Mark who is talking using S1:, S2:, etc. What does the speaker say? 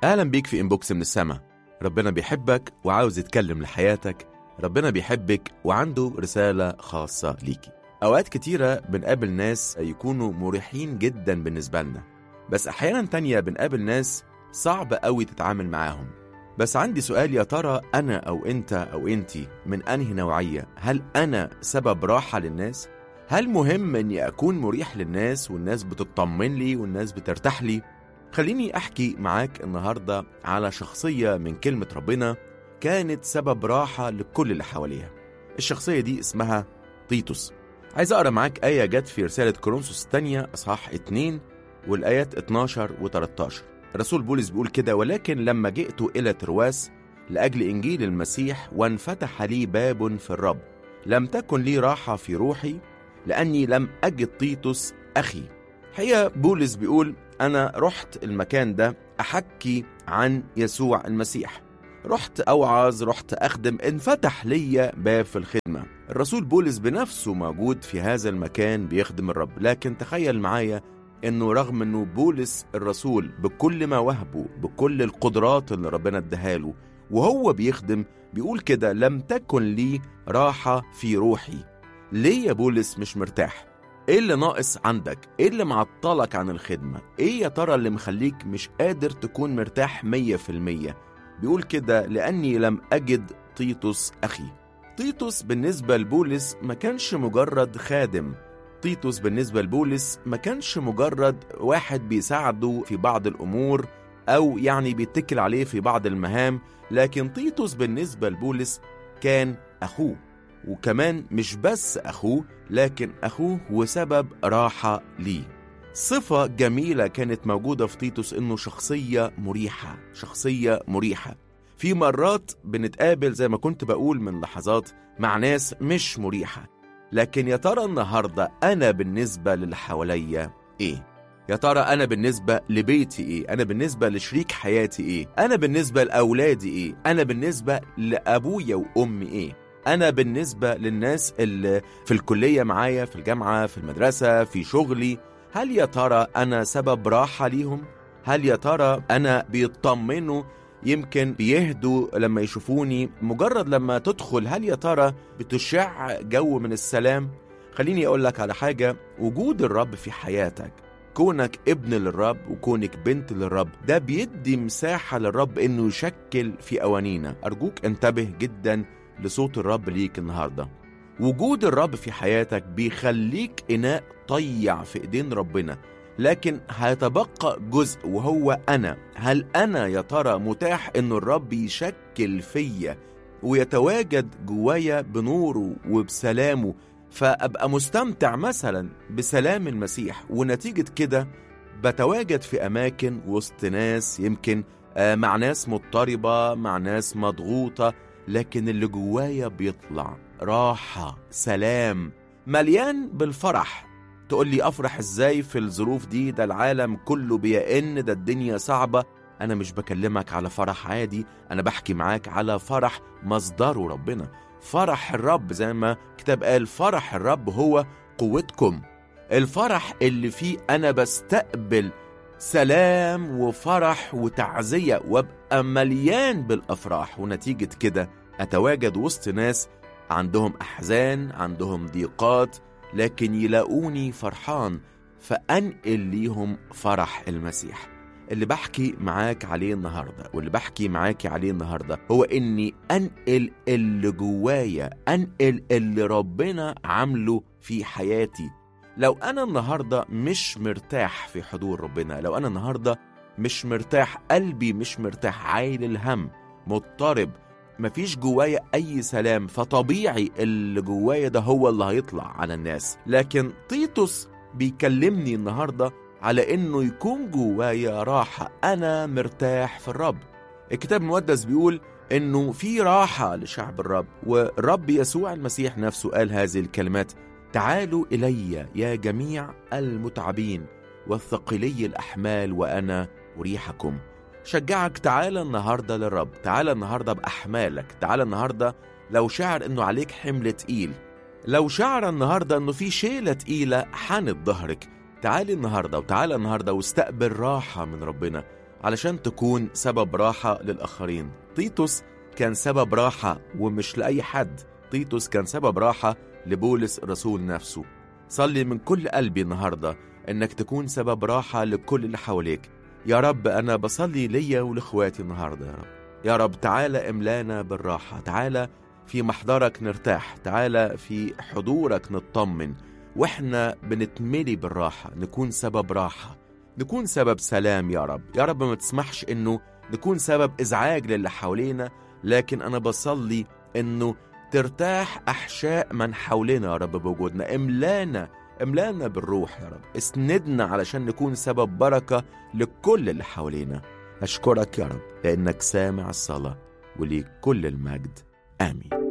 S1: اهلا بيك في انبوكس من السما ربنا بيحبك وعاوز يتكلم لحياتك ربنا بيحبك وعنده رسالة خاصة ليكي أوقات كتيرة بنقابل ناس يكونوا مريحين جدا بالنسبة لنا بس أحيانا تانية بنقابل ناس صعب قوي تتعامل معاهم بس عندي سؤال يا ترى أنا أو أنت أو أنتي من أنهي نوعية هل أنا سبب راحة للناس؟ هل مهم أني أكون مريح للناس والناس بتطمن لي والناس بترتاح لي؟ خليني أحكي معاك النهاردة على شخصية من كلمة ربنا كانت سبب راحة لكل اللي حواليها الشخصية دي اسمها تيتوس عايز أقرأ معاك آية جت في رسالة كورنثوس الثانية أصحاح 2 والآيات 12 و13 رسول بولس بيقول كده ولكن لما جئت إلى ترواس لأجل إنجيل المسيح وانفتح لي باب في الرب لم تكن لي راحة في روحي لأني لم أجد تيتوس أخي حقيقة بولس بيقول أنا رحت المكان ده أحكي عن يسوع المسيح رحت أوعظ رحت أخدم انفتح ليا باب في الخدمة الرسول بولس بنفسه موجود في هذا المكان بيخدم الرب لكن تخيل معايا انه رغم انه بولس الرسول بكل ما وهبه بكل القدرات اللي ربنا اداها له وهو بيخدم بيقول كده لم تكن لي راحة في روحي ليه يا بولس مش مرتاح ايه اللي ناقص عندك ايه اللي معطلك عن الخدمة ايه يا ترى اللي مخليك مش قادر تكون مرتاح مية في المية بيقول كده لأني لم أجد تيتوس أخي تيتوس بالنسبة لبولس ما كانش مجرد خادم تيتوس بالنسبة لبولس ما كانش مجرد واحد بيساعده في بعض الأمور أو يعني بيتكل عليه في بعض المهام لكن تيتوس بالنسبة لبولس كان أخوه وكمان مش بس أخوه لكن أخوه وسبب راحة ليه صفة جميلة كانت موجودة في تيتوس إنه شخصية مريحة شخصية مريحة في مرات بنتقابل زي ما كنت بقول من لحظات مع ناس مش مريحة لكن يا ترى النهاردة أنا بالنسبة للي حواليا إيه؟ يا ترى أنا بالنسبة لبيتي إيه؟ أنا بالنسبة لشريك حياتي إيه؟ أنا بالنسبة لأولادي إيه؟ أنا بالنسبة لأبويا وأمي إيه؟ أنا بالنسبة للناس اللي في الكلية معايا في الجامعة في المدرسة في شغلي هل يا ترى أنا سبب راحة ليهم؟ هل يا ترى أنا بيطمنوا يمكن بيهدوا لما يشوفوني مجرد لما تدخل هل يا ترى بتشع جو من السلام؟ خليني أقول لك على حاجة وجود الرب في حياتك كونك ابن للرب وكونك بنت للرب ده بيدي مساحة للرب إنه يشكل في أوانينا أرجوك انتبه جدا لصوت الرب ليك النهارده وجود الرب في حياتك بيخليك إناء طيع في إيدين ربنا لكن هيتبقى جزء وهو أنا هل أنا يا ترى متاح إن الرب يشكل فيا ويتواجد جوايا بنوره وبسلامه فأبقى مستمتع مثلا بسلام المسيح ونتيجة كده بتواجد في أماكن وسط ناس يمكن مع ناس مضطربة مع ناس مضغوطة لكن اللي جوايا بيطلع راحة سلام مليان بالفرح تقول لي أفرح إزاي في الظروف دي ده العالم كله بيئن ده الدنيا صعبة أنا مش بكلمك على فرح عادي أنا بحكي معاك على فرح مصدره ربنا فرح الرب زي ما كتاب قال فرح الرب هو قوتكم الفرح اللي فيه أنا بستقبل سلام وفرح وتعزية وابقى مليان بالأفراح ونتيجة كده أتواجد وسط ناس عندهم أحزان عندهم ضيقات لكن يلاقوني فرحان فأنقل ليهم فرح المسيح اللي بحكي معاك عليه النهاردة واللي بحكي معاكي عليه النهاردة هو إني أنقل اللي جوايا أنقل اللي ربنا عامله في حياتي لو أنا النهاردة مش مرتاح في حضور ربنا لو أنا النهاردة مش مرتاح قلبي مش مرتاح عايل الهم مضطرب مفيش جوايا أي سلام فطبيعي اللي جوايا ده هو اللي هيطلع على الناس لكن تيتوس بيكلمني النهاردة على إنه يكون جوايا راحة أنا مرتاح في الرب الكتاب المقدس بيقول إنه في راحة لشعب الرب والرب يسوع المسيح نفسه قال هذه الكلمات تعالوا إلي يا جميع المتعبين والثقلي الأحمال وأنا أريحكم شجعك تعالى النهاردة للرب تعالى النهاردة بأحمالك تعالى النهاردة لو شعر أنه عليك حمل تقيل لو شعر النهاردة أنه في شيلة تقيلة حانت ظهرك تعالي النهاردة وتعالى النهاردة واستقبل راحة من ربنا علشان تكون سبب راحة للآخرين تيتوس كان سبب راحة ومش لأي حد تيتوس كان سبب راحة لبولس الرسول نفسه صلي من كل قلبي النهاردة إنك تكون سبب راحة لكل اللي حواليك يا رب أنا بصلي ليا ولإخواتي النهاردة يا رب يا رب تعالى املانا بالراحة تعالى في محضرك نرتاح تعالى في حضورك نطمن واحنا بنتملي بالراحة نكون سبب راحة نكون سبب سلام يا رب يا رب ما تسمحش انه نكون سبب ازعاج للي حوالينا لكن انا بصلي انه ترتاح احشاء من حولنا يا رب بوجودنا املانا املانا بالروح يا رب اسندنا علشان نكون سبب بركة لكل اللي حوالينا أشكرك يا رب لأنك سامع الصلاة وليك كل المجد آمين